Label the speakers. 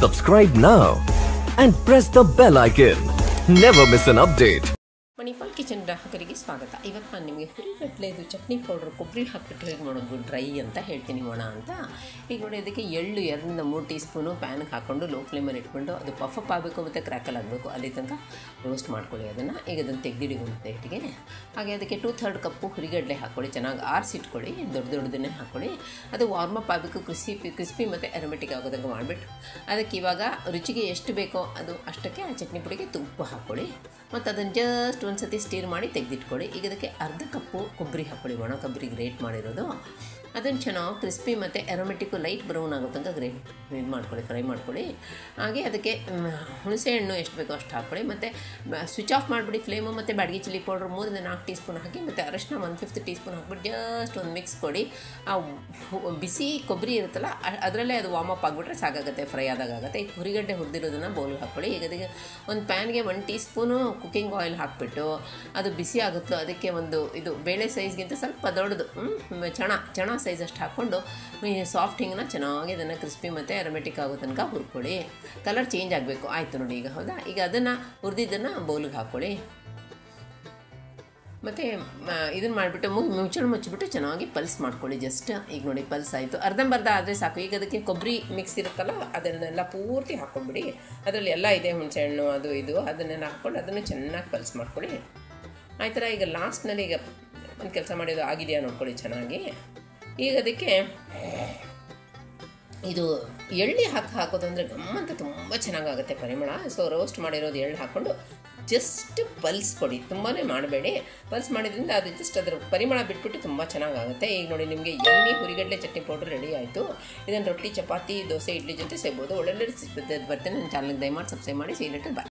Speaker 1: Subscribe now and press the bell icon. Never miss an update.
Speaker 2: Manipal kitchen ಗ್ರಾಹಕರಿಗೆ ಸ್ವಾಗತ ಇವತ್ತು ನಾನು ನಿಮಗೆ ಹುರಿಗಟ್ಲೆದು ಚಟ್ನಿ ಪೌಡ್ರ್ ಕೊಬ್ಬರಿ ಹಾಕ್ಬಿಟ್ಟು ಹೇಗೆ ಮಾಡೋದು ಡ್ರೈ ಅಂತ ಹೇಳ್ತೀನಿ ಮಾಡೋಣ ಅಂತ ಈಗ ನೋಡಿ ಅದಕ್ಕೆ ಎಳ್ಳು ಎರಡರಿಂದ ಮೂರು ಟೀ ಸ್ಪೂನು ಪ್ಯಾನ್ಗೆ ಹಾಕ್ಕೊಂಡು ಲೋ ಫ್ಲೇಮಲ್ಲಿ ಇಟ್ಕೊಂಡು ಅದು ಪಫಪ್ ಆಗಬೇಕು ಮತ್ತು ಕ್ರ್ಯಾಕಲ್ ಆಗಬೇಕು ಅಲ್ಲಿ ತನಕ ರೋಸ್ಟ್ ಮಾಡ್ಕೊಳ್ಳಿ ಅದನ್ನು ಈಗ ಅದನ್ನು ತೆಗೆದಿಡಿ ಒಂದು ಪ್ಲೇಟಿಗೆ ಹಾಗೆ ಅದಕ್ಕೆ ಟೂ ಥರ್ಡ್ ಕಪ್ಪು ಹುರಿಗಡ್ಲೆ ಹಾಕ್ಕೊಳ್ಳಿ ಚೆನ್ನಾಗಿ ಆರಿಸಿಟ್ಕೊಳ್ಳಿ ದೊಡ್ಡ ದೊಡ್ಡದನ್ನೇ ಹಾಕ್ಕೊಳ್ಳಿ ಅದು ವಾರ್ಮಪ್ ಆಗಬೇಕು ಕ್ರಿಸ್ಪಿ ಕ್ರಿಸ್ಪಿ ಮತ್ತು ಅರೋಮೆಟಿಕ್ ಆಗೋದಂಗೆ ಮಾಡಿಬಿಟ್ಟು ಅದಕ್ಕೆ ಇವಾಗ ರುಚಿಗೆ ಎಷ್ಟು ಬೇಕೋ ಅದು ಅಷ್ಟಕ್ಕೆ ಆ ಚಟ್ನಿ ಪುಡಿಗೆ ತುಪ್ಪ ಹಾಕ್ಕೊಳ್ಳಿ ಮತ್ತು ಅದನ್ನು ಜಸ್ಟ್ ಒಂದು ಸತಿ ಸ್ಟೀರ್ ಮಾಡಿ ತೆಗೆದಿಟ್ಕೊಳ್ಳಿ ಈಗ ಅದಕ್ಕೆ ಅರ್ಧ ಕಪ್ಪು ಕೊಬ್ಬರಿ ಹಾಕ್ಕೊಳ್ಳಿ ಒಣ ಕೊಬ್ಬರಿ ಗ್ರೇಟ್ ಮಾಡಿರೋದು ಅದನ್ನು ಚೆನ್ನಾಗಿ ಕ್ರಿಸ್ಪಿ ಮತ್ತು ಅರೋಮೆಟಿಕ್ಕು ಲೈಟ್ ಬ್ರೌನ್ ಆಗೋ ತನಕ ಗ್ರೇಟ್ ಇದು ಮಾಡ್ಕೊಳ್ಳಿ ಫ್ರೈ ಮಾಡ್ಕೊಳ್ಳಿ ಹಾಗೆ ಅದಕ್ಕೆ ಮ್, ಹುಣಸೆ ಹಣ್ಣು ಎಷ್ಟು ಬೇಕೋ ಅಷ್ಟು ಹಾಕ್ಕೊಳ್ಳಿ ಮತ್ತು ಸ್ವಿಚ್ ಆಫ್ ಮಾಡಿಬಿಡಿ ಫ್ಲೇಮು ಮತ್ತು ಬ್ಯಾಡಗಿ ಚಿಲ್ಲಿ ಪೌಡ್ರ್ ಮೂರಿಂದ ನಾಲ್ಕು ಟೀ ಸ್ಪೂನ್ ಹಾಕಿ ಮತ್ತು ಅರಶಿನ ಒನ್ ಫಿಫ್ತ್ ಟೀ ಸ್ಪೂನ್ ಹಾಕ್ಬಿಟ್ಟು ಜಸ್ಟ್ ಒಂದು ಮಿಕ್ಸ್ ಕೊಡಿ ಆ ಹು- ಬಿಸಿ ಕೊಬ್ಬರಿ ಇರುತ್ತಲ್ಲ ಅ- ಅದರಲ್ಲೇ ಅದು ವಾರ್ಮ್ ಅಪ್ ಆಗಿಬಿಟ್ರೆ ಸಾಕಾಗುತ್ತೆ ಫ್ರೈ ಆದಾಗ ಆಗುತ್ತೆ ಈಗ ಹುರಿಗಡ್ಡೆ ಹುರಿದಿರೋದನ್ನು ಬೌಲ್ಗೆ ಹಾಕ್ಕೊಳ್ಳಿ ಈಗ ಅದಕ್ಕೆ ಒಂದು ಪ್ಯಾನ್ಗೆ one teaspoon cooking oil ಹಾಕಿಬಿಟ್ಟು ಅದು ಬಿಸಿ ಆಗುತ್ತೋ ಅದಕ್ಕೆ ಒಂದು ಇದು ಬೇಳೆ ಸೈಜ್ಗಿಂತ ಸ್ವಲ್ಪ ದೊಡ್ಡದು ಹ್ಮ್, ಚಣ ಚಣ ಸೈಜ್ ಅಷ್ಟು ಹಾಕ್ಕೊಂಡು ಈ ಸಾಫ್ಟ್ ಹಿಂಗನ್ನ ಚೆನ್ನಾಗಿ ಅದನ್ನು ಕ್ರಿಸ್ಪಿ ಮತ್ತು ಅರೋಮೆಟಿಕ್ ಆಗೋ ತನಕ ಹುರ್ಕೊಳ್ಳಿ ಕಲರ್ ಚೇಂಜ್ ಆಗಬೇಕು ಆಯಿತು ನೋಡಿ ಈಗ ಹೌದಾ ಈಗ ಅದನ್ನು ಹುರಿದಿದ್ದನ್ನು ಬೌಲ್ಗೆ ಹಾಕ್ಕೊಳ್ಳಿ ಮತ್ತು ಇದನ್ನು ಮಾಡಿಬಿಟ್ಟು ಮು ಮುಚ್ಚಳ ಮುಚ್ಚಿಬಿಟ್ಟು ಚೆನ್ನಾಗಿ ಪಲ್ಸ್ ಮಾಡ್ಕೊಳ್ಳಿ ಜಸ್ಟ್ ಈಗ ನೋಡಿ ಪಲ್ಸ್ ಆಯಿತು ಅರ್ಧಂಬರ್ಧ ಆದರೆ ಸಾಕು ಈಗ ಅದಕ್ಕೆ ಕೊಬ್ಬರಿ ಮಿಕ್ಸ್ ಇರುತ್ತಲ್ಲ ಅದನ್ನೆಲ್ಲ ಪೂರ್ತಿ ಹಾಕ್ಕೊಂಬಿಡಿ ಅದರಲ್ಲಿ ಎಲ್ಲ ಇದೆ ಹುಣಸೆ ಹಣ್ಣು ಅದು ಇದು ಅದನ್ನೆಲ್ಲ ಹಾಕ್ಕೊಂಡು ಅದನ್ನು ಚೆನ್ನಾಗಿ ಪಲ್ಸ್ ಮಾಡ್ಕೊಳ್ಳಿ ಆಯ್ತರ ಈಗ ಲಾಸ್ಟ್ನಲ್ಲಿ ಈಗ ಒಂದು ಕೆಲಸ ಮಾಡಿದ್ದು ಆಗಿದೆಯಾ ನೋಡ್ಕೊಳ್ಳಿ ಚೆನ್ನಾಗಿ ಈಗ ಅದಕ್ಕೆ ಇದು ಎಳ್ಳಿ ಹಾಕಿ ಹಾಕೋದು ಅಂದರೆ ಗಮ್ಮಂತ ತುಂಬ ಚೆನ್ನಾಗಾಗುತ್ತೆ ಪರಿಮಳ ಸೊ ರೋಸ್ಟ್ ಮಾಡಿರೋದು ಎಳ್ಳು ಹಾಕ್ಕೊಂಡು ಜಸ್ಟ್ ಪಲ್ಸ್ ಕೊಡಿ ತುಂಬಾ ಮಾಡಬೇಡಿ ಪಲ್ಸ್ ಮಾಡಿದ್ರಿಂದ ಅದು ಜಸ್ಟ್ ಅದರ ಪರಿಮಳ ಬಿಟ್ಬಿಟ್ಟು ತುಂಬ ಚೆನ್ನಾಗಾಗುತ್ತೆ ಈಗ ನೋಡಿ ನಿಮಗೆ ಎಣ್ಣೆ ಹುರಿಗಡ್ಲೆ ಚಟ್ನಿ ಪೌಡ್ರ್ ರೆಡಿ ಆಯಿತು ಇದನ್ನು ರೊಟ್ಟಿ ಚಪಾತಿ ದೋಸೆ ಇಡ್ಲಿ ಜೊತೆ ಸೇಬೋದು ಒಳ್ಳೊಳ್ಳೆ ರೆಸಿಪಿ ಬರ್ತೇನೆ ನನ್ನ ಚಾನಲ್ಗೆ ದಯಮಾಡಿ ಸಬ್ಸ್ಕ್ರೈಬ್ ಮಾಡಿ ಸೀಲೆಟರ್ ಬಾಯ್